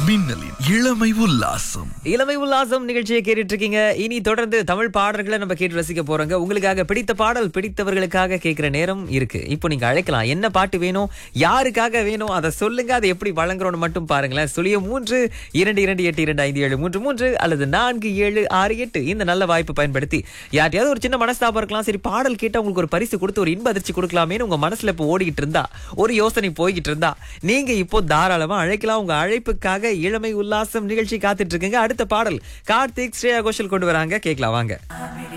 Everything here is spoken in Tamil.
மின்னலின் இளமை உல்லாசம் இளமை உல்லாசம் நிகழ்ச்சியை கேட்டுட்டு இருக்கீங்க இனி தொடர்ந்து தமிழ் பாடல்களை நம்ம கேட்டு ரசிக்க போறோங்க உங்களுக்காக பிடித்த பாடல் பிடித்தவர்களுக்காக கேட்கிற நேரம் இருக்கு இப்போ நீங்க அழைக்கலாம் என்ன பாட்டு வேணும் யாருக்காக வேணும் அதை சொல்லுங்க அதை எப்படி வழங்குறோம்னு மட்டும் பாருங்களேன் சுழிய மூன்று இரண்டு இரண்டு எட்டு இரண்டு ஐந்து ஏழு மூன்று மூன்று அல்லது நான்கு ஏழு ஆறு எட்டு இந்த நல்ல வாய்ப்பு பயன்படுத்தி யார்ட்டையாவது ஒரு சின்ன மனஸ்தாபம் இருக்கலாம் சரி பாடல் கேட்டா உங்களுக்கு ஒரு பரிசு கொடுத்து ஒரு இன்ப அதிர்ச்சி கொடுக்கலாமேன்னு உங்க மனசுல இப்போ ஓடிக்கிட்டு இருந்தா ஒரு யோசனை போய்கிட்டு இருந்தா நீங்க இப்போ தாராளமா அழைக்கலாம் உங்க அழைப்புக்காக இளமை உல்லாசம் நிகழ்ச்சி காத்துட்டு இருக்குங்க அடுத்த பாடல் கார்த்திக் ஸ்ரேயா கோஷல் கொண்டு வராங்க கேட்கலாம் வாங்க